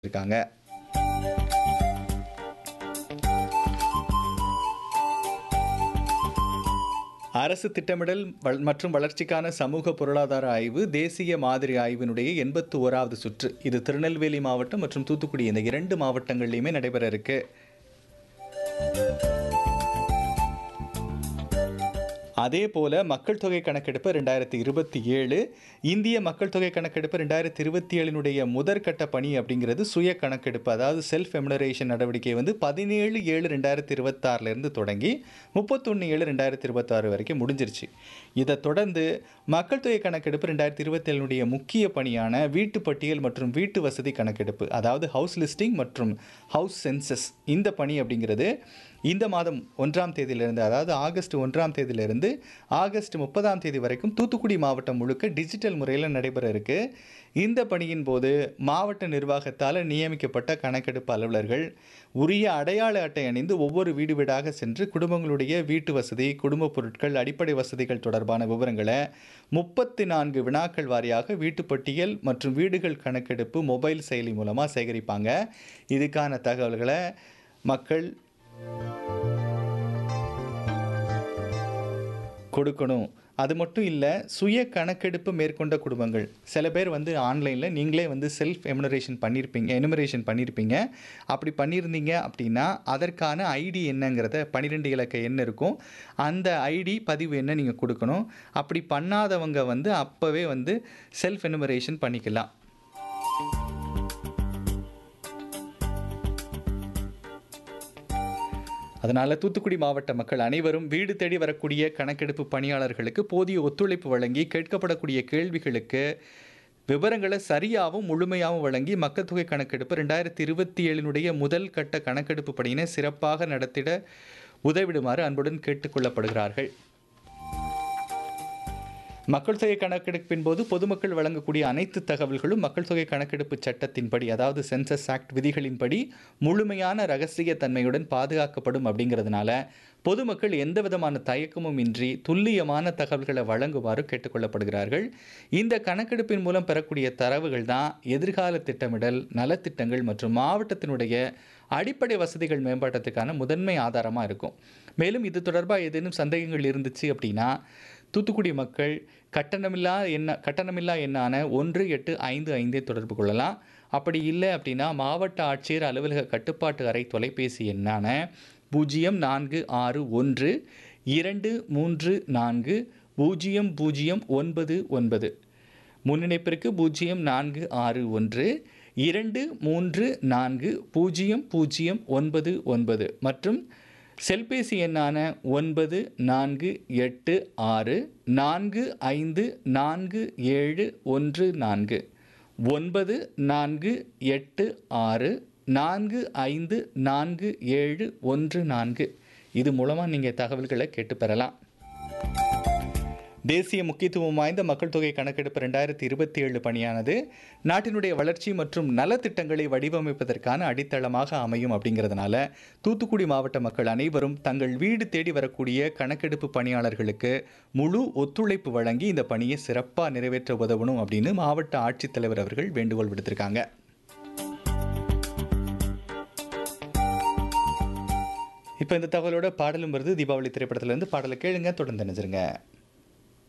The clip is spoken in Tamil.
இருக்காங்க அரசு திட்டமிடல் வள்- மற்றும் வளர்ச்சிக்கான சமூக பொருளாதார ஆய்வு தேசிய மாதிரி ஆய்வினுடைய எண்பத்து ஓராவது சுற்று இது திருநெல்வேலி மாவட்டம் மற்றும் தூத்துக்குடி இந்த இரண்டு மாவட்டங்கள்லையுமே நடைபெற இருக்கு அதே போல மக்கள் தொகை கணக்கெடுப்பு ரெண்டாயிரத்தி இருபத்தி ஏழு இந்திய மக்கள் தொகை கணக்கெடுப்பு ரெண்டாயிரத்தி இருபத்தி ஏழினுடைய முதற்கட்ட பணி அப்படிங்கிறது சுய கணக்கெடுப்பு அதாவது செல்ஃப் எமுனரேஷன் நடவடிக்கை வந்து பதினேழு ஏழு ரெண்டாயிரத்தி இருபத்தாறுலேருந்து தொடங்கி முப்பத்தொன்று ஏழு ரெண்டாயிரத்தி இருபத்தாறு வரைக்கும் முடிஞ்சிருச்சு இதை தொடர்ந்து மக்கள் தொகை கணக்கெடுப்பு ரெண்டாயிரத்தி இருபத்தேழுனுடைய முக்கிய பணியான வீட்டு பட்டியல் மற்றும் வீட்டு வசதி கணக்கெடுப்பு அதாவது ஹவுஸ் லிஸ்டிங் மற்றும் ஹவுஸ் சென்சஸ் இந்த பணி அப்படிங்கிறது இந்த மாதம் ஒன்றாம் தேதியிலிருந்து அதாவது ஆகஸ்ட் ஒன்றாம் தேதியிலிருந்து ஆகஸ்ட் முப்பதாம் தேதி வரைக்கும் தூத்துக்குடி மாவட்டம் முழுக்க டிஜிட்டல் முறையில் நடைபெற இருக்கு இந்த பணியின் போது மாவட்ட நிர்வாகத்தால் நியமிக்கப்பட்ட கணக்கெடுப்பு அலுவலர்கள் உரிய அடையாள அட்டை அணிந்து ஒவ்வொரு வீடு வீடாக சென்று குடும்பங்களுடைய வீட்டு வசதி குடும்ப பொருட்கள் அடிப்படை வசதிகள் தொடர்பான விவரங்களை முப்பத்தி நான்கு வினாக்கள் வாரியாக வீட்டு பட்டியல் மற்றும் வீடுகள் கணக்கெடுப்பு மொபைல் செயலி மூலமாக சேகரிப்பாங்க இதுக்கான தகவல்களை மக்கள் கொடுக்கணும் அது மட்டும் இல்லை சுய கணக்கெடுப்பு மேற்கொண்ட குடும்பங்கள் சில பேர் வந்து ஆன்லைனில் நீங்களே வந்து செல்ஃப் எமுனரேஷன் பண்ணியிருப்பீங்க எனுமரேஷன் பண்ணியிருப்பீங்க அப்படி பண்ணியிருந்தீங்க அப்படின்னா அதற்கான ஐடி என்னங்கிறத பன்னிரெண்டு இலக்க எண் இருக்கும் அந்த ஐடி பதிவு என்ன நீங்கள் கொடுக்கணும் அப்படி பண்ணாதவங்க வந்து அப்போவே வந்து செல்ஃப் எனுமரேஷன் பண்ணிக்கலாம் அதனால் தூத்துக்குடி மாவட்ட மக்கள் அனைவரும் வீடு தேடி வரக்கூடிய கணக்கெடுப்பு பணியாளர்களுக்கு போதிய ஒத்துழைப்பு வழங்கி கேட்கப்படக்கூடிய கேள்விகளுக்கு விவரங்களை சரியாகவும் முழுமையாகவும் வழங்கி மக்கள் தொகை கணக்கெடுப்பு ரெண்டாயிரத்தி இருபத்தி ஏழினுடைய முதல் கட்ட கணக்கெடுப்பு பணியினை சிறப்பாக நடத்திட உதவிடுமாறு அன்புடன் கேட்டுக்கொள்ளப்படுகிறார்கள் மக்கள் தொகை கணக்கெடுப்பின் போது பொதுமக்கள் வழங்கக்கூடிய அனைத்து தகவல்களும் மக்கள் தொகை கணக்கெடுப்பு சட்டத்தின்படி அதாவது சென்சஸ் ஆக்ட் விதிகளின்படி முழுமையான ரகசிய தன்மையுடன் பாதுகாக்கப்படும் அப்படிங்கிறதுனால பொதுமக்கள் எந்த விதமான தயக்கமும் இன்றி துல்லியமான தகவல்களை வழங்குமாறு கேட்டுக்கொள்ளப்படுகிறார்கள் இந்த கணக்கெடுப்பின் மூலம் பெறக்கூடிய தரவுகள் தான் எதிர்கால திட்டமிடல் நலத்திட்டங்கள் மற்றும் மாவட்டத்தினுடைய அடிப்படை வசதிகள் மேம்பாட்டத்துக்கான முதன்மை ஆதாரமாக இருக்கும் மேலும் இது தொடர்பாக ஏதேனும் சந்தேகங்கள் இருந்துச்சு அப்படின்னா தூத்துக்குடி மக்கள் கட்டணமில்லா எண்ண கட்டணமில்லா எண்ணான ஒன்று எட்டு ஐந்து ஐந்தை தொடர்பு கொள்ளலாம் அப்படி இல்லை அப்படின்னா மாவட்ட ஆட்சியர் அலுவலக கட்டுப்பாட்டு அறை தொலைபேசி எண்ணான பூஜ்ஜியம் நான்கு ஆறு ஒன்று இரண்டு மூன்று நான்கு பூஜ்ஜியம் பூஜ்ஜியம் ஒன்பது ஒன்பது முன்னிணைப்பிற்கு பூஜ்ஜியம் நான்கு ஆறு ஒன்று இரண்டு மூன்று நான்கு பூஜ்ஜியம் பூஜ்ஜியம் ஒன்பது ஒன்பது மற்றும் செல்பேசி எண்ணான ஒன்பது நான்கு எட்டு ஆறு நான்கு ஐந்து நான்கு ஏழு ஒன்று நான்கு ஒன்பது நான்கு எட்டு ஆறு நான்கு ஐந்து நான்கு ஏழு ஒன்று நான்கு இது மூலமாக நீங்கள் தகவல்களை கேட்டு பெறலாம் தேசிய முக்கியத்துவம் வாய்ந்த மக்கள் தொகை கணக்கெடுப்பு ரெண்டாயிரத்தி இருபத்தி ஏழு பணியானது நாட்டினுடைய வளர்ச்சி மற்றும் நலத்திட்டங்களை வடிவமைப்பதற்கான அடித்தளமாக அமையும் அப்படிங்கிறதுனால தூத்துக்குடி மாவட்ட மக்கள் அனைவரும் தங்கள் வீடு தேடி வரக்கூடிய கணக்கெடுப்பு பணியாளர்களுக்கு முழு ஒத்துழைப்பு வழங்கி இந்த பணியை சிறப்பாக நிறைவேற்ற உதவணும் அப்படின்னு மாவட்ட ஆட்சித்தலைவர் அவர்கள் வேண்டுகோள் விடுத்திருக்காங்க இப்போ இந்த தகவலோட பாடலும் வருது தீபாவளி திரைப்படத்திலேருந்து பாடலை கேளுங்க தொடர்ந்து நினைச்சிருங்க